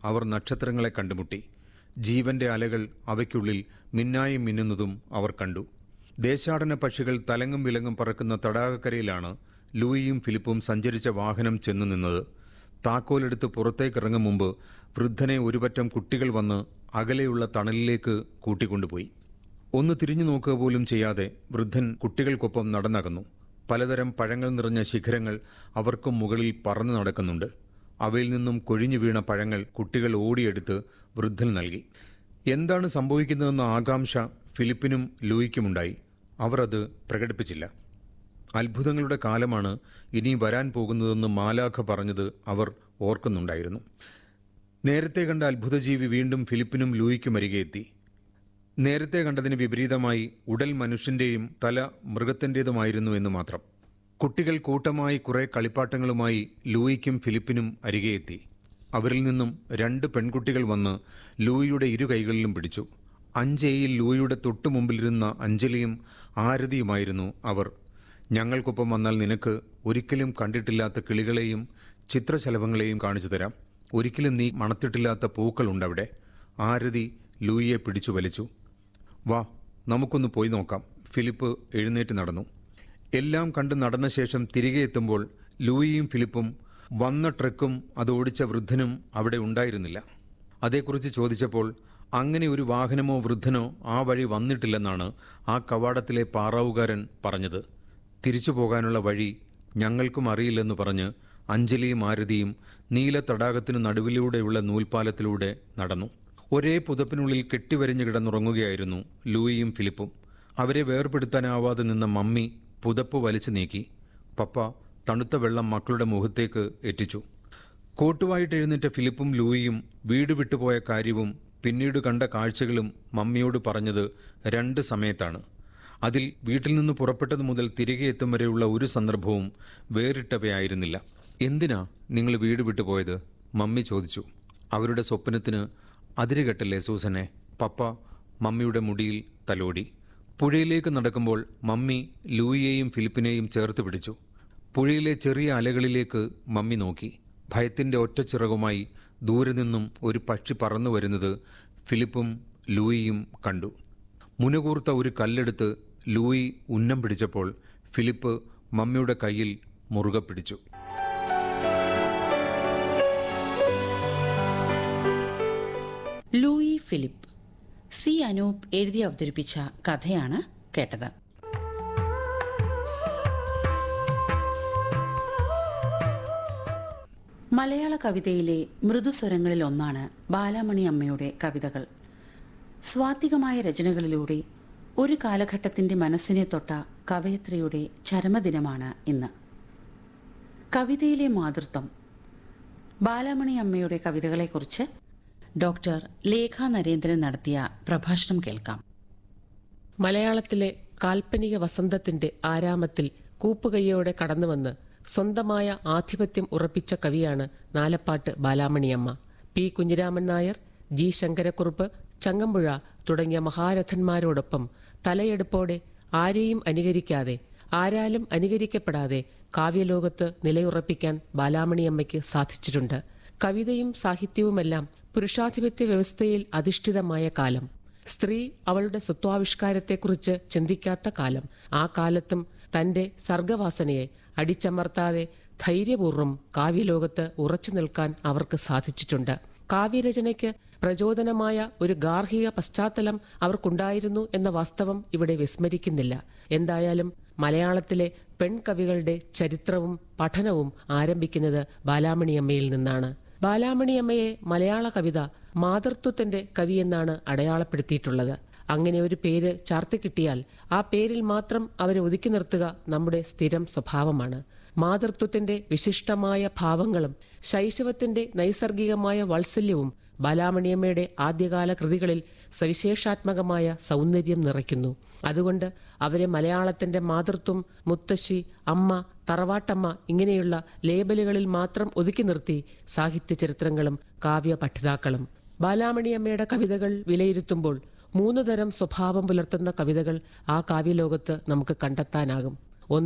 അവർ നക്ഷത്രങ്ങളെ കണ്ടുമുട്ടി ജീവന്റെ അലകൾ അവയ്ക്കുള്ളിൽ മിന്നായും മിന്നുന്നതും അവർ കണ്ടു ദേശാടന പക്ഷികൾ തലങ്ങും വിലങ്ങും പറക്കുന്ന തടാകക്കരയിലാണ് ലൂയിയും ഫിലിപ്പും സഞ്ചരിച്ച വാഹനം ചെന്നു നിന്നത് താക്കോലെടുത്ത് പുറത്തേക്കിറങ്ങും മുമ്പ് വൃദ്ധനെ ഒരുപറ്റം കുട്ടികൾ വന്ന് അകലെയുള്ള തണലിലേക്ക് കൂട്ടിക്കൊണ്ടുപോയി ഒന്ന് തിരിഞ്ഞു നോക്കുക പോലും ചെയ്യാതെ വൃദ്ധൻ കുട്ടികൾക്കൊപ്പം നടന്നകന്നു പലതരം പഴങ്ങൾ നിറഞ്ഞ ശിഖരങ്ങൾ അവർക്കും മുകളിൽ പറന്നു നടക്കുന്നുണ്ട് അവയിൽ നിന്നും കൊഴിഞ്ഞു വീണ പഴങ്ങൾ കുട്ടികൾ ഓടിയെടുത്ത് വൃദ്ധൻ നൽകി എന്താണ് സംഭവിക്കുന്നതെന്ന ആകാംക്ഷ ഫിലിപ്പിനും ലൂയിക്കുമുണ്ടായി അവർ അത് പ്രകടിപ്പിച്ചില്ല അത്ഭുതങ്ങളുടെ കാലമാണ് ഇനി വരാൻ പോകുന്നതെന്ന് മാലാഖ പറഞ്ഞത് അവർ ഓർക്കുന്നുണ്ടായിരുന്നു നേരത്തെ കണ്ട അത്ഭുതജീവി വീണ്ടും ഫിലിപ്പിനും ലൂയിക്കും അരികെ എത്തി നേരത്തെ കണ്ടതിന് വിപരീതമായി ഉടൽ മനുഷ്യന്റെയും തല മൃഗത്തിൻ്റെതുമായിരുന്നു എന്ന് മാത്രം കുട്ടികൾ കൂട്ടമായി കുറെ കളിപ്പാട്ടങ്ങളുമായി ലൂയിക്കും ഫിലിപ്പിനും അരികെ എത്തി അവരിൽ നിന്നും രണ്ട് പെൺകുട്ടികൾ വന്ന് ലൂയിയുടെ ഇരു കൈകളിലും പിടിച്ചു അഞ്ചേയിൽ ലൂയിയുടെ തൊട്ടു മുമ്പിലിരുന്ന അഞ്ജലിയും ആരതിയുമായിരുന്നു അവർ ഞങ്ങൾക്കൊപ്പം വന്നാൽ നിനക്ക് ഒരിക്കലും കണ്ടിട്ടില്ലാത്ത കിളികളെയും ചിത്രശലഭങ്ങളെയും കാണിച്ചു തരാം ഒരിക്കലും നീ മണത്തിട്ടില്ലാത്ത പൂക്കളുണ്ടവിടെ ആരതി ലൂയിയെ പിടിച്ചു വലിച്ചു വാ നമുക്കൊന്ന് പോയി നോക്കാം ഫിലിപ്പ് എഴുന്നേറ്റ് നടന്നു എല്ലാം കണ്ട് നടന്ന ശേഷം തിരികെ എത്തുമ്പോൾ ലൂയിയും ഫിലിപ്പും വന്ന ട്രക്കും അത് ഓടിച്ച വൃദ്ധനും അവിടെ ഉണ്ടായിരുന്നില്ല അതേക്കുറിച്ച് ചോദിച്ചപ്പോൾ അങ്ങനെ ഒരു വാഹനമോ വൃദ്ധനോ ആ വഴി വന്നിട്ടില്ലെന്നാണ് ആ കവാടത്തിലെ പാറാവുകാരൻ പറഞ്ഞത് തിരിച്ചു പോകാനുള്ള വഴി ഞങ്ങൾക്കും അറിയില്ലെന്ന് പറഞ്ഞ് അഞ്ജലിയും ആരതിയും നീല തടാകത്തിനു നടുവിലൂടെയുള്ള നൂൽപ്പാലത്തിലൂടെ നടന്നു ഒരേ പുതപ്പിനുള്ളിൽ കെട്ടിവരിഞ്ഞു കിടന്നുറങ്ങുകയായിരുന്നു ലൂയിയും ഫിലിപ്പും അവരെ വേർപെടുത്താനാവാതെ നിന്ന മമ്മി പുതപ്പ് വലിച്ചു നീക്കി പപ്പ തണുത്ത വെള്ളം മക്കളുടെ മുഖത്തേക്ക് എത്തിച്ചു കോട്ടുവായിട്ട് എഴുന്നേറ്റ ഫിലിപ്പും ലൂയിയും വീട് വിട്ടുപോയ കാര്യവും പിന്നീട് കണ്ട കാഴ്ചകളും മമ്മിയോട് പറഞ്ഞത് രണ്ട് സമയത്താണ് അതിൽ വീട്ടിൽ നിന്ന് പുറപ്പെട്ടത് മുതൽ തിരികെ എത്തും വരെയുള്ള ഒരു സന്ദർഭവും വേറിട്ടവയായിരുന്നില്ല എന്തിനാ നിങ്ങൾ വീട് വിട്ടുപോയത് മമ്മി ചോദിച്ചു അവരുടെ സ്വപ്നത്തിന് അതിരുകെട്ടല്ലേ സൂസനെ പപ്പ മമ്മിയുടെ മുടിയിൽ തലോടി പുഴയിലേക്ക് നടക്കുമ്പോൾ മമ്മി ലൂയിയെയും ഫിലിപ്പിനെയും ചേർത്ത് പിടിച്ചു പുഴയിലെ ചെറിയ അലകളിലേക്ക് മമ്മി നോക്കി ഭയത്തിന്റെ ഒറ്റച്ചിറകുമായി ദൂരെ നിന്നും ഒരു പക്ഷി പറന്നു വരുന്നത് ഫിലിപ്പും ലൂയിയും കണ്ടു മുനകൂർത്ത ഒരു കല്ലെടുത്ത് ലൂയി ഉന്നം പിടിച്ചപ്പോൾ ഫിലിപ്പ് മമ്മിയുടെ കയ്യിൽ മുറുകെ പിടിച്ചു ലൂയി ഫിലിപ്പ് സി അനൂപ് എഴുതി അവതരിപ്പിച്ച കഥയാണ് കേട്ടത് മലയാള കവിതയിലെ മൃദുസ്വരങ്ങളിൽ ഒന്നാണ് ബാലാമണി അമ്മയുടെ കവിതകൾ സ്വാത്വികമായ രചനകളിലൂടെ ഒരു കാലഘട്ടത്തിന്റെ മനസ്സിനെ തൊട്ട കവയത്രിയുടെ ചരമദിനമാണ് ഇന്ന് കവിതയിലെ മാതൃത്വം ബാലാമണി അമ്മയുടെ കവിതകളെക്കുറിച്ച് ഡോക്ടർ ലേഖ നരേന്ദ്രൻ നടത്തിയ പ്രഭാഷണം കേൾക്കാം മലയാളത്തിലെ കാൽപ്പനിക വസന്തത്തിന്റെ ആരാമത്തിൽ കൂപ്പുകയ്യോടെ കടന്നുവന്ന് സ്വന്തമായ ആധിപത്യം ഉറപ്പിച്ച കവിയാണ് നാലപ്പാട്ട് ബാലാമണിയമ്മ പി കുഞ്ഞിരാമൻ നായർ ജി ശങ്കരക്കുറുപ്പ് ചങ്ങമ്പുഴ തുടങ്ങിയ മഹാരഥന്മാരോടൊപ്പം തലയെടുപ്പോടെ ആരെയും അനുകരിക്കാതെ ആരാലും അനുകരിക്കപ്പെടാതെ കാവ്യലോകത്ത് നിലയുറപ്പിക്കാൻ ബാലാമണിയമ്മയ്ക്ക് സാധിച്ചിട്ടുണ്ട് കവിതയും സാഹിത്യവുമെല്ലാം പുരുഷാധിപത്യ വ്യവസ്ഥയിൽ അധിഷ്ഠിതമായ കാലം സ്ത്രീ അവളുടെ സ്വത്വാവിഷ്കാരത്തെക്കുറിച്ച് ചിന്തിക്കാത്ത കാലം ആ കാലത്തും തന്റെ സർഗവാസനയെ അടിച്ചമർത്താതെ ധൈര്യപൂർവ്വം കാവ്യലോകത്ത് ഉറച്ചു നിൽക്കാൻ അവർക്ക് സാധിച്ചിട്ടുണ്ട് കാവ്യരചനയ്ക്ക് പ്രചോദനമായ ഒരു ഗാർഹിക പശ്ചാത്തലം അവർക്കുണ്ടായിരുന്നു എന്ന വാസ്തവം ഇവിടെ വിസ്മരിക്കുന്നില്ല എന്തായാലും മലയാളത്തിലെ പെൺകവികളുടെ ചരിത്രവും പഠനവും ആരംഭിക്കുന്നത് ബാലാമണിയമ്മയിൽ നിന്നാണ് ബാലാമണിയമ്മയെ മലയാള കവിത മാതൃത്വത്തിന്റെ കവിയെന്നാണ് അടയാളപ്പെടുത്തിയിട്ടുള്ളത് അങ്ങനെ ഒരു പേര് ചാർത്തി കിട്ടിയാൽ ആ പേരിൽ മാത്രം അവരെ ഒതുക്കി നിർത്തുക നമ്മുടെ സ്ഥിരം സ്വഭാവമാണ് മാതൃത്വത്തിന്റെ വിശിഷ്ടമായ ഭാവങ്ങളും ശൈശവത്തിന്റെ നൈസർഗികമായ വാത്സല്യവും ബാലാമണിയമ്മയുടെ ആദ്യകാല കൃതികളിൽ സവിശേഷാത്മകമായ സൗന്ദര്യം നിറയ്ക്കുന്നു അതുകൊണ്ട് അവരെ മലയാളത്തിന്റെ മാതൃത്വം മുത്തശ്ശി അമ്മ തറവാട്ടമ്മ ഇങ്ങനെയുള്ള ലേബലുകളിൽ മാത്രം ഒതുക്കി നിർത്തി സാഹിത്യ ചരിത്രങ്ങളും കാവ്യ പഠിതാക്കളും ബാലാമണിയമ്മയുടെ കവിതകൾ വിലയിരുത്തുമ്പോൾ മൂന്ന് തരം സ്വഭാവം പുലർത്തുന്ന കവിതകൾ ആ കാവ്യലോകത്ത് നമുക്ക് കണ്ടെത്താനാകും ഒന്ന്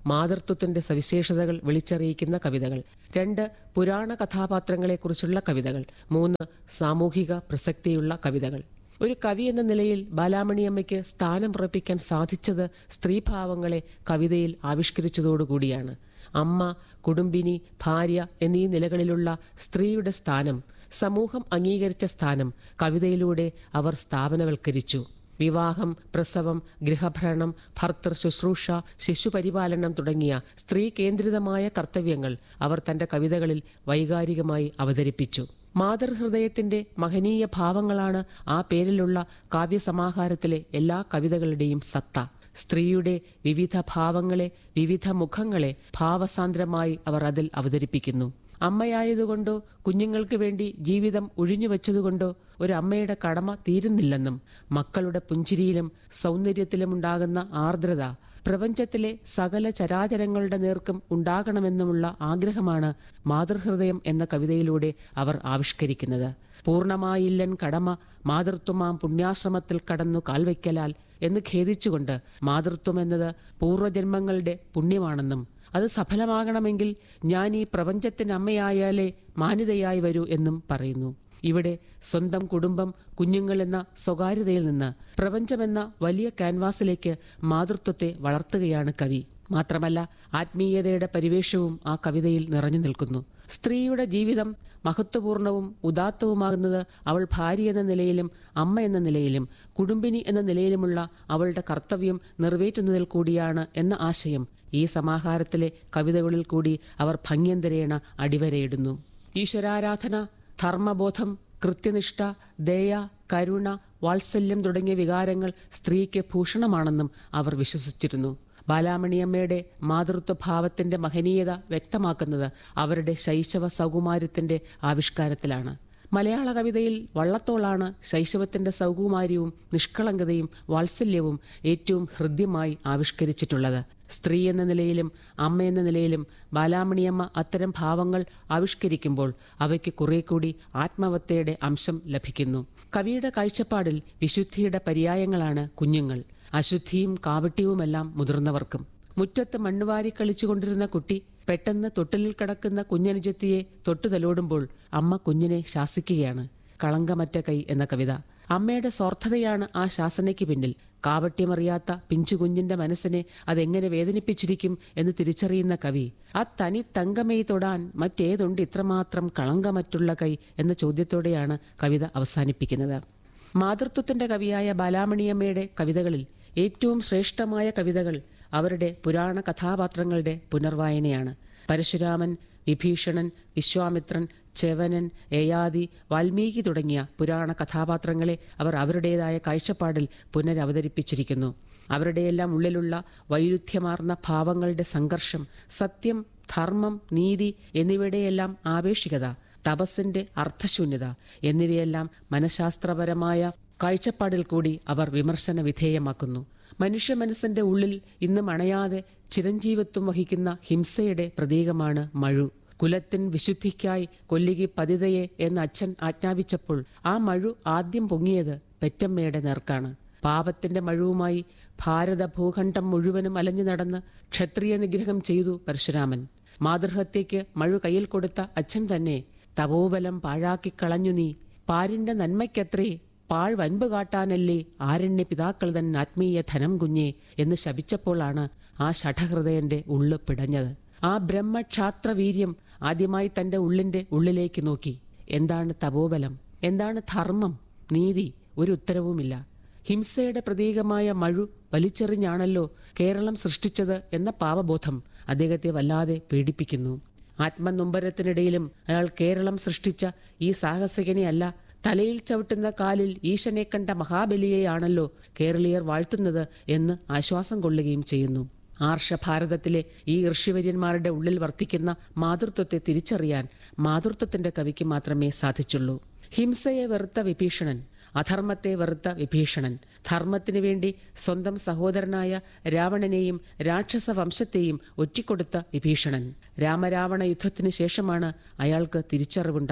മാതൃത്വത്തിന്റെ സവിശേഷതകൾ വിളിച്ചറിയിക്കുന്ന കവിതകൾ രണ്ട് പുരാണ കഥാപാത്രങ്ങളെക്കുറിച്ചുള്ള കവിതകൾ മൂന്ന് സാമൂഹിക പ്രസക്തിയുള്ള കവിതകൾ ഒരു കവി എന്ന നിലയിൽ ബാലാമണിയമ്മയ്ക്ക് സ്ഥാനം ഉറപ്പിക്കാൻ സാധിച്ചത് സ്ത്രീഭാവങ്ങളെ കവിതയിൽ ആവിഷ്കരിച്ചതോടുകൂടിയാണ് അമ്മ കുടുംബിനി ഭാര്യ എന്നീ നിലകളിലുള്ള സ്ത്രീയുടെ സ്ഥാനം സമൂഹം അംഗീകരിച്ച സ്ഥാനം കവിതയിലൂടെ അവർ സ്ഥാപനവൽക്കരിച്ചു വിവാഹം പ്രസവം ഗൃഹഭരണം ഭർത്തൃ ശുശ്രൂഷ ശിശുപരിപാലനം തുടങ്ങിയ സ്ത്രീ കേന്ദ്രിതമായ കർത്തവ്യങ്ങൾ അവർ തന്റെ കവിതകളിൽ വൈകാരികമായി അവതരിപ്പിച്ചു മാതൃഹൃദയത്തിന്റെ മഹനീയ ഭാവങ്ങളാണ് ആ പേരിലുള്ള കാവ്യസമാഹാരത്തിലെ എല്ലാ കവിതകളുടെയും സത്ത സ്ത്രീയുടെ വിവിധ ഭാവങ്ങളെ വിവിധ മുഖങ്ങളെ ഭാവസാന്ദ്രമായി അവർ അതിൽ അവതരിപ്പിക്കുന്നു അമ്മയായതുകൊണ്ടോ കുഞ്ഞുങ്ങൾക്ക് വേണ്ടി ജീവിതം ഒഴിഞ്ഞുവെച്ചതുകൊണ്ടോ ഒരു അമ്മയുടെ കടമ തീരുന്നില്ലെന്നും മക്കളുടെ പുഞ്ചിരിയിലും സൗന്ദര്യത്തിലുമുണ്ടാകുന്ന ആർദ്രത പ്രപഞ്ചത്തിലെ സകല ചരാചരങ്ങളുടെ നേർക്കും ഉണ്ടാകണമെന്നുമുള്ള ആഗ്രഹമാണ് മാതൃഹൃദയം എന്ന കവിതയിലൂടെ അവർ ആവിഷ്കരിക്കുന്നത് പൂർണ്ണമായില്ലൻ കടമ മാതൃത്വമാം പുണ്യാശ്രമത്തിൽ കടന്നു കാൽവയ്ക്കലാൽ എന്ന് ഖേദിച്ചുകൊണ്ട് മാതൃത്വം എന്നത് പൂർവ്വജന്മങ്ങളുടെ പുണ്യമാണെന്നും അത് സഫലമാകണമെങ്കിൽ ഞാൻ ഈ പ്രപഞ്ചത്തിന് അമ്മയായാലേ മാന്യതയായി വരൂ എന്നും പറയുന്നു ഇവിടെ സ്വന്തം കുടുംബം കുഞ്ഞുങ്ങൾ എന്ന സ്വകാര്യതയിൽ നിന്ന് പ്രപഞ്ചമെന്ന വലിയ ക്യാൻവാസിലേക്ക് മാതൃത്വത്തെ വളർത്തുകയാണ് കവി മാത്രമല്ല ആത്മീയതയുടെ പരിവേഷവും ആ കവിതയിൽ നിറഞ്ഞു നിൽക്കുന്നു സ്ത്രീയുടെ ജീവിതം മഹത്വപൂർണവും ഉദാത്തവുമാകുന്നത് അവൾ ഭാര്യ എന്ന നിലയിലും അമ്മ എന്ന നിലയിലും കുടുംബിനി എന്ന നിലയിലുമുള്ള അവളുടെ കർത്തവ്യം നിറവേറ്റുന്നതിൽ കൂടിയാണ് എന്ന ആശയം ഈ സമാഹാരത്തിലെ കവിതകളിൽ കൂടി അവർ ഭംഗ്യന്തരേണ അടിവരയിടുന്നു ഈശ്വരാരാധന ധർമ്മബോധം കൃത്യനിഷ്ഠ ദയ കരുണ വാത്സല്യം തുടങ്ങിയ വികാരങ്ങൾ സ്ത്രീക്ക് ഭൂഷണമാണെന്നും അവർ വിശ്വസിച്ചിരുന്നു ബാലാമണിയമ്മയുടെ മാതൃത്വഭാവത്തിന്റെ മഹനീയത വ്യക്തമാക്കുന്നത് അവരുടെ ശൈശവ സൗകുമാര്യത്തിന്റെ ആവിഷ്കാരത്തിലാണ് മലയാള കവിതയിൽ വള്ളത്തോളാണ് ശൈശവത്തിന്റെ സൗകുമാര്യവും നിഷ്കളങ്കതയും വാത്സല്യവും ഏറ്റവും ഹൃദ്യമായി ആവിഷ്കരിച്ചിട്ടുള്ളത് സ്ത്രീ എന്ന നിലയിലും അമ്മ എന്ന നിലയിലും ബാലാമണിയമ്മ അത്തരം ഭാവങ്ങൾ ആവിഷ്കരിക്കുമ്പോൾ അവയ്ക്ക് കുറെ കൂടി ആത്മവത്തയുടെ അംശം ലഭിക്കുന്നു കവിയുടെ കാഴ്ചപ്പാടിൽ വിശുദ്ധിയുടെ പര്യായങ്ങളാണ് കുഞ്ഞുങ്ങൾ അശുദ്ധിയും കാവട്യവുമെല്ലാം മുതിർന്നവർക്കും മുറ്റത്ത് മണ്ണുവാരി കളിച്ചുകൊണ്ടിരുന്ന കുട്ടി പെട്ടെന്ന് തൊട്ടിലിൽ കിടക്കുന്ന കുഞ്ഞനുജത്തിയെ തൊട്ടു തലോടുമ്പോൾ അമ്മ കുഞ്ഞിനെ ശാസിക്കുകയാണ് കളങ്കമറ്റ കൈ എന്ന കവിത അമ്മയുടെ സ്വാർത്ഥതയാണ് ആ ശാസനയ്ക്ക് പിന്നിൽ കാവട്യമറിയാത്ത പിഞ്ചു കുഞ്ഞിന്റെ മനസ്സിനെ അതെങ്ങനെ വേദനിപ്പിച്ചിരിക്കും എന്ന് തിരിച്ചറിയുന്ന കവി ആ തനി തങ്കമൈ തൊടാൻ മറ്റേതുണ്ട് ഇത്രമാത്രം കളങ്കമറ്റുള്ള കൈ എന്ന ചോദ്യത്തോടെയാണ് കവിത അവസാനിപ്പിക്കുന്നത് മാതൃത്വത്തിന്റെ കവിയായ ബാലാമണിയമ്മയുടെ കവിതകളിൽ ഏറ്റവും ശ്രേഷ്ഠമായ കവിതകൾ അവരുടെ പുരാണ കഥാപാത്രങ്ങളുടെ പുനർവായനയാണ് പരശുരാമൻ വിഭീഷണൻ വിശ്വാമിത്രൻ ചെവനൻ യയാതി വാൽമീകി തുടങ്ങിയ പുരാണ കഥാപാത്രങ്ങളെ അവർ അവരുടേതായ കാഴ്ചപ്പാടിൽ പുനരവതരിപ്പിച്ചിരിക്കുന്നു അവരുടെയെല്ലാം ഉള്ളിലുള്ള വൈരുദ്ധ്യമാർന്ന ഭാവങ്ങളുടെ സംഘർഷം സത്യം ധർമ്മം നീതി എന്നിവയുടെയെല്ലാം ആവേശികത തപസ്സിന്റെ അർത്ഥശൂന്യത എന്നിവയെല്ലാം മനഃശാസ്ത്രപരമായ കാഴ്ചപ്പാടിൽ കൂടി അവർ വിമർശന വിധേയമാക്കുന്നു മനുഷ്യ മനസ്സിന്റെ ഉള്ളിൽ ഇന്നും അണയാതെ ചിരഞ്ജീവത്വം വഹിക്കുന്ന ഹിംസയുടെ പ്രതീകമാണ് മഴു കുലത്തിൻ വിശുദ്ധിക്കായി കൊല്ലികി പതിതയെ എന്ന് അച്ഛൻ ആജ്ഞാപിച്ചപ്പോൾ ആ മഴു ആദ്യം പൊങ്ങിയത് പെറ്റമ്മയുടെ നേർക്കാണ് പാപത്തിന്റെ മഴുവുമായി ഭാരത ഭൂഖണ്ഡം മുഴുവനും അലഞ്ഞു നടന്ന് ക്ഷത്രിയ നിഗ്രഹം ചെയ്തു പരശുരാമൻ മാതൃഹത്യയ്ക്ക് മഴു കയ്യിൽ കൊടുത്ത അച്ഛൻ തന്നെ തപോബലം പാഴാക്കിക്കളഞ്ഞു നീ പാരിന്റെ നന്മയ്ക്കത്രേ പാഴ് വൻപ് കാട്ടാനല്ലേ ആരണ്യ പിതാക്കൾ തൻ ആത്മീയ ധനം കുഞ്ഞേ എന്ന് ശപിച്ചപ്പോഴാണ് ആ ഷഠഹൃദയന്റെ ഉള്ളു പിടഞ്ഞത് ആ ബ്രഹ്മക്ഷാത്ര വീര്യം ആദ്യമായി തന്റെ ഉള്ളിന്റെ ഉള്ളിലേക്ക് നോക്കി എന്താണ് തപോബലം എന്താണ് ധർമ്മം നീതി ഒരു ഉത്തരവുമില്ല ഹിംസയുടെ പ്രതീകമായ മഴു വലിച്ചെറിഞ്ഞാണല്ലോ കേരളം സൃഷ്ടിച്ചത് എന്ന പാവബോധം അദ്ദേഹത്തെ വല്ലാതെ പീഡിപ്പിക്കുന്നു ആത്മനൊമ്പരത്തിനിടയിലും അയാൾ കേരളം സൃഷ്ടിച്ച ഈ സാഹസികനെയല്ല തലയിൽ ചവിട്ടുന്ന കാലിൽ ഈശനെ കണ്ട മഹാബലിയെയാണല്ലോ കേരളീയർ വാഴ്ത്തുന്നത് എന്ന് ആശ്വാസം കൊള്ളുകയും ചെയ്യുന്നു ആർഷഭാരതത്തിലെ ഈ ഋഷിവര്യന്മാരുടെ ഉള്ളിൽ വർത്തിക്കുന്ന മാതൃത്വത്തെ തിരിച്ചറിയാൻ മാതൃത്വത്തിന്റെ കവിക്ക് മാത്രമേ സാധിച്ചുള്ളൂ ഹിംസയെ വെറുത്ത വിഭീഷണൻ അധർമ്മത്തെ വെറുത്ത വിഭീഷണൻ ധർമ്മത്തിനു വേണ്ടി സ്വന്തം സഹോദരനായ രാവണനെയും രാക്ഷസ വംശത്തെയും ഒറ്റിക്കൊടുത്ത വിഭീഷണൻ രാമരാവണ യുദ്ധത്തിനു ശേഷമാണ് അയാൾക്ക്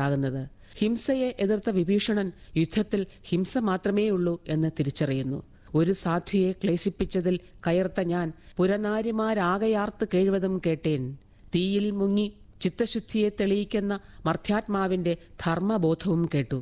തിരിച്ചറിവുണ്ടാകുന്നത് ഹിംസയെ എതിർത്ത വിഭീഷണൻ യുദ്ധത്തിൽ ഹിംസ മാത്രമേ ഉള്ളൂ എന്ന് തിരിച്ചറിയുന്നു ഒരു സാധുയെ ക്ലേശിപ്പിച്ചതിൽ കയർത്ത ഞാൻ പുരനാരിമാരാകയാർത്ത് കേഴുവതും കേട്ടേൻ തീയിൽ മുങ്ങി ചിത്തശുദ്ധിയെ തെളിയിക്കുന്ന മർത്യാത്മാവിന്റെ ധർമ്മബോധവും കേട്ടു